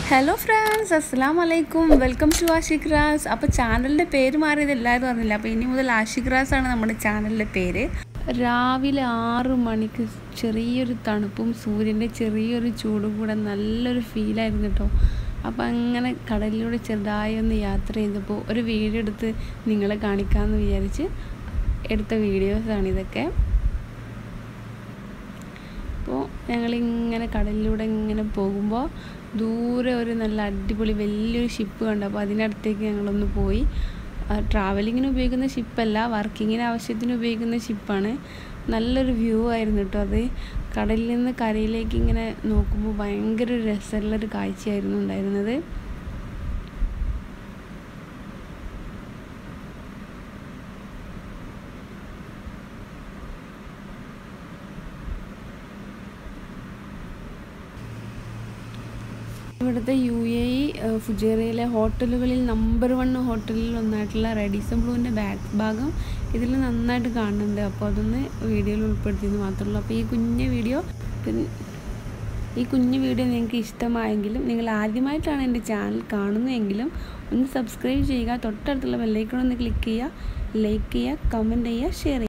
hello friends അസ്സാം വലൈക്കും welcome to Ashiq Ras അപ്പോൾ ചാനലിൻ്റെ പേര് മാറിയത് എല്ലാവരും അറിഞ്ഞില്ല അപ്പോൾ ഇനി മുതൽ ആഷിഖ് റാസ് ആണ് നമ്മുടെ ചാനലിൻ്റെ പേര് രാവിലെ ആറ് മണിക്ക് ചെറിയൊരു തണുപ്പും സൂര്യൻ്റെ ചെറിയൊരു ചൂടും കൂടെ നല്ലൊരു ഫീലായിരുന്നു കേട്ടോ അപ്പോൾ അങ്ങനെ കടലിലൂടെ ചെറുതായി ഒന്ന് യാത്ര ചെയ്തപ്പോൾ ഒരു വീഡിയോ എടുത്ത് നിങ്ങളെ കാണിക്കാമെന്ന് വിചാരിച്ച് എടുത്ത വീഡിയോസാണ് ഇതൊക്കെ അപ്പോൾ ഞങ്ങളിങ്ങനെ കടലിലൂടെ ഇങ്ങനെ പോകുമ്പോൾ ദൂരെ ഒരു നല്ല അടിപൊളി വലിയൊരു ഷിപ്പ് കണ്ടു അപ്പോൾ അതിനടുത്തേക്ക് ഞങ്ങളൊന്ന് പോയി ട്രാവലിങ്ങിന് ഉപയോഗിക്കുന്ന ഷിപ്പല്ല വർക്കിങ്ങിന് ആവശ്യത്തിന് ഉപയോഗിക്കുന്ന ഷിപ്പാണ് നല്ലൊരു വ്യൂ ആയിരുന്നു കേട്ടോ അത് കടലിൽ നിന്ന് കരയിലേക്ക് ഇങ്ങനെ നോക്കുമ്പോൾ ഭയങ്കര ഒരു രസമുള്ളൊരു കാഴ്ചയായിരുന്നു ഉണ്ടായിരുന്നത് ഇവിടുത്തെ യു എ ഇ ഫുജേറയിലെ ഹോട്ടലുകളിൽ നമ്പർ വൺ ഹോട്ടലിൽ ഒന്നായിട്ടുള്ള റെഡീസം ബ്ലൂവിൻ്റെ ബാക്ക് ഭാഗം ഇതിൽ നന്നായിട്ട് കാണുന്നുണ്ട് അപ്പോൾ അതൊന്ന് വീഡിയോയിൽ ഉൾപ്പെടുത്തിയെന്ന് മാത്രമല്ല അപ്പോൾ ഈ കുഞ്ഞ് വീഡിയോ ഈ കുഞ്ഞു വീഡിയോ നിങ്ങൾക്ക് ഇഷ്ടമായെങ്കിലും നിങ്ങൾ ആദ്യമായിട്ടാണ് എൻ്റെ ചാനൽ കാണുന്നതെങ്കിലും ഒന്ന് സബ്സ്ക്രൈബ് ചെയ്യുക തൊട്ടടുത്തുള്ള ബെല്ലൈക്കൺ ഒന്ന് ക്ലിക്ക് ചെയ്യുക ലൈക്ക് ചെയ്യുക കമൻറ്റ് ചെയ്യുക ഷെയർ ചെയ്യുക